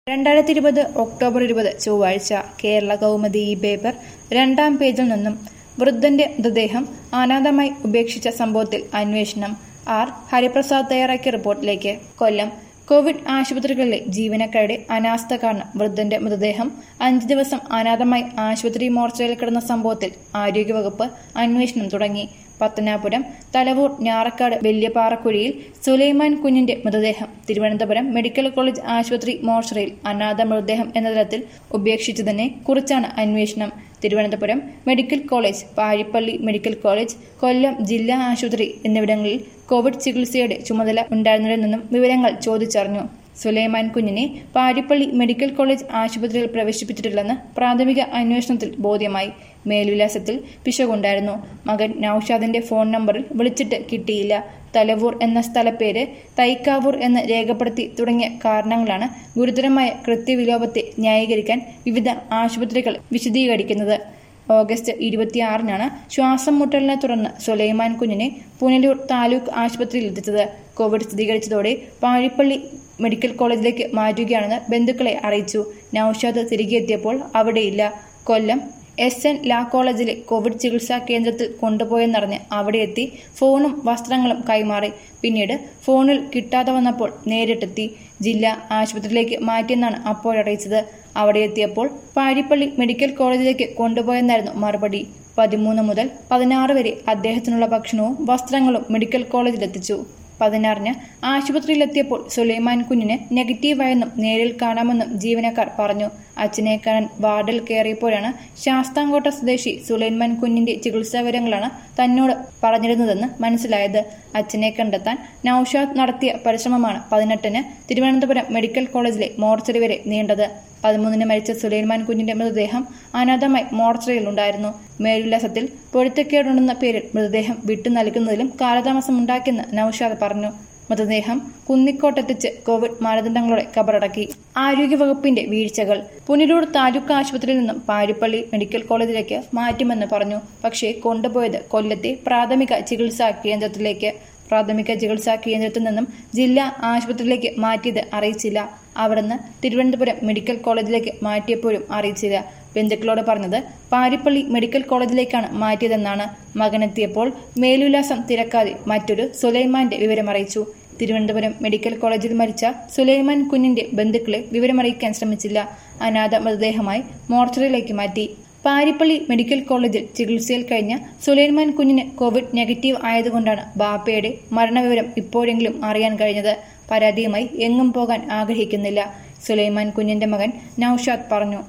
രണ്ടായിരത്തി ഇരുപത് ഒക്ടോബർ ഇരുപത് ചൊവ്വാഴ്ച കേരള കൗമുദി ഈ പേപ്പർ രണ്ടാം പേജിൽ നിന്നും വൃദ്ധന്റെ മൃതദേഹം അനാഥമായി ഉപേക്ഷിച്ച സംഭവത്തിൽ അന്വേഷണം ആർ ഹരിപ്രസാദ് തയ്യാറാക്കിയ റിപ്പോർട്ടിലേക്ക് കൊല്ലം കോവിഡ് ആശുപത്രികളിലെ ജീവനക്കാരുടെ അനാസ്ഥ കാരണം വൃദ്ധന്റെ മൃതദേഹം അഞ്ച് ദിവസം അനാഥമായി ആശുപത്രി മോർച്ചറിയിൽ കിടന്ന സംഭവത്തിൽ ആരോഗ്യവകുപ്പ് അന്വേഷണം തുടങ്ങി പത്തനാപുരം തലവൂർ ഞാറക്കാട് വെല്യപാറക്കുഴിയിൽ സുലൈമാൻ കുഞ്ഞിന്റെ മൃതദേഹം തിരുവനന്തപുരം മെഡിക്കൽ കോളേജ് ആശുപത്രി മോർച്ചറിയിൽ അനാഥ മൃതദേഹം എന്ന തരത്തിൽ ഉപേക്ഷിച്ചതിനെ കുറിച്ചാണ് അന്വേഷണം Thiruvananthapuram medical college Parippally medical college Kollam ജില്ലാ ആശുപത്രി എന്നിവിടങ്ങളിൽ കോവിഡ് ചികിത്സയുടെ ചുമതല ഉണ്ടായിരുന്നവരിൽ നിന്നും വിവരങ്ങൾ ചോദിച്ചറിഞ്ഞു സുലൈമാൻ കുഞ്ഞിനെ പാരിപ്പള്ളി മെഡിക്കൽ കോളേജ് ആശുപത്രിയിൽ പ്രവേശിപ്പിച്ചിട്ടില്ലെന്ന് പ്രാഥമിക അന്വേഷണത്തിൽ ബോധ്യമായി മേൽവിലാസത്തിൽ പിശകുണ്ടായിരുന്നു മകൻ നൌഷാദിന്റെ ഫോൺ നമ്പറിൽ വിളിച്ചിട്ട് കിട്ടിയില്ല തലവൂർ എന്ന സ്ഥലപ്പേര് തൈക്കാവൂർ എന്ന് രേഖപ്പെടുത്തി തുടങ്ങിയ കാരണങ്ങളാണ് ഗുരുതരമായ കൃത്യവിലോപത്തെ ന്യായീകരിക്കാൻ വിവിധ ആശുപത്രികൾ വിശദീകരിക്കുന്നത് ഓഗസ്റ്റ് ഇരുപത്തിയാറിനാണ് ശ്വാസം മുട്ടലിനെ തുടർന്ന് സുലൈമാൻ കുഞ്ഞിനെ പുനലൂർ താലൂക്ക് ആശുപത്രിയിൽ എത്തിച്ചത് കോവിഡ് സ്ഥിരീകരിച്ചതോടെ പാഴിപ്പള്ളി മെഡിക്കൽ കോളേജിലേക്ക് മാറ്റുകയാണെന്ന് ബന്ധുക്കളെ അറിയിച്ചു നൌഷാദ് തിരികെ എത്തിയപ്പോൾ അവിടെയില്ല കൊല്ലം എസ് എൻ ലാ കോളേജിലെ കോവിഡ് ചികിത്സാ കേന്ദ്രത്തിൽ കൊണ്ടുപോയെന്നറിഞ്ഞ് അവിടെ എത്തി ഫോണും വസ്ത്രങ്ങളും കൈമാറി പിന്നീട് ഫോണിൽ കിട്ടാതെ വന്നപ്പോൾ നേരിട്ടെത്തി ജില്ലാ ആശുപത്രിയിലേക്ക് മാറ്റിയെന്നാണ് അപ്പോഴറിയിച്ചത് അവിടെ എത്തിയപ്പോൾ പാരിപ്പള്ളി മെഡിക്കൽ കോളേജിലേക്ക് കൊണ്ടുപോയെന്നായിരുന്നു മറുപടി പതിമൂന്ന് മുതൽ പതിനാറ് വരെ അദ്ദേഹത്തിനുള്ള ഭക്ഷണവും വസ്ത്രങ്ങളും മെഡിക്കൽ കോളേജിലെത്തിച്ചു പതിനാറിന് ആശുപത്രിയിലെത്തിയപ്പോൾ സുലൈമാൻ കുഞ്ഞിന് നെഗറ്റീവായെന്നും നേരിൽ കാണാമെന്നും ജീവനക്കാർ പറഞ്ഞു അച്ഛനെ കാണാൻ വാർഡിൽ കയറിയപ്പോഴാണ് ശാസ്താംകോട്ട സ്വദേശി സുലൈമാൻ കുഞ്ഞിന്റെ ചികിത്സാ വിവരങ്ങളാണ് തന്നോട് പറഞ്ഞിരുന്നതെന്ന് മനസ്സിലായത് അച്ഛനെ കണ്ടെത്താൻ നൌഷാദ് നടത്തിയ പരിശ്രമമാണ് പതിനെട്ടിന് തിരുവനന്തപുരം മെഡിക്കൽ കോളേജിലെ മോർച്ചറി വരെ നീണ്ടത് പതിമൂന്നിന് മരിച്ച സുലൈമാൻ കുഞ്ഞിന്റെ മൃതദേഹം അനാഥമായി മോർച്ചറിയിലുണ്ടായിരുന്നു മേൽവിലാസത്തിൽ പൊരുത്തക്കേടുണ്ടെന്ന പേരിൽ മൃതദേഹം വിട്ടു നൽകുന്നതിലും കാലതാമസമുണ്ടാക്കിയെന്ന് നൌഷാദ് പറഞ്ഞു മൃതദേഹം കുന്നിക്കോട്ടെത്തിച്ച് കോവിഡ് മാനദണ്ഡങ്ങളോടെ കബറടക്കി ആരോഗ്യവകുപ്പിന്റെ വീഴ്ചകൾ പുനലൂർ താലൂക്ക് ആശുപത്രിയിൽ നിന്നും പാരിപ്പള്ളി മെഡിക്കൽ കോളേജിലേക്ക് മാറ്റുമെന്ന് പറഞ്ഞു പക്ഷേ കൊണ്ടുപോയത് കൊല്ലത്തെ പ്രാഥമിക ചികിത്സാ കേന്ദ്രത്തിലേക്ക് പ്രാഥമിക ചികിത്സാ കേന്ദ്രത്തിൽ നിന്നും ജില്ലാ ആശുപത്രിയിലേക്ക് മാറ്റിയത് അറിയിച്ചില്ല അവിടുന്ന് തിരുവനന്തപുരം മെഡിക്കൽ കോളേജിലേക്ക് മാറ്റിയപ്പോഴും അറിയിച്ചില്ല ബന്ധുക്കളോട് പറഞ്ഞത് പാരിപ്പള്ളി മെഡിക്കൽ കോളേജിലേക്കാണ് മാറ്റിയതെന്നാണ് മകനെത്തിയപ്പോൾ മേൽവിലാസം തിരക്കാതെ മറ്റൊരു സുലൈമാന്റെ വിവരമറിയിച്ചു തിരുവനന്തപുരം മെഡിക്കൽ കോളേജിൽ മരിച്ച സുലൈമാൻ കുഞ്ഞിന്റെ ബന്ധുക്കളെ വിവരമറിയിക്കാൻ ശ്രമിച്ചില്ല അനാഥ മൃതദേഹമായി മോർച്ചറിയിലേക്ക് മാറ്റി പാരിപ്പള്ളി മെഡിക്കൽ കോളേജിൽ ചികിത്സയിൽ കഴിഞ്ഞ സുലൈമാൻ കുഞ്ഞിന് കോവിഡ് നെഗറ്റീവ് ആയതുകൊണ്ടാണ് ബാപ്പയുടെ മരണവിവരം ഇപ്പോഴെങ്കിലും അറിയാൻ കഴിഞ്ഞത് പരാതിയുമായി എങ്ങും പോകാൻ ആഗ്രഹിക്കുന്നില്ല സുലൈമാൻ കുഞ്ഞിന്റെ മകൻ നൌഷാദ് പറഞ്ഞു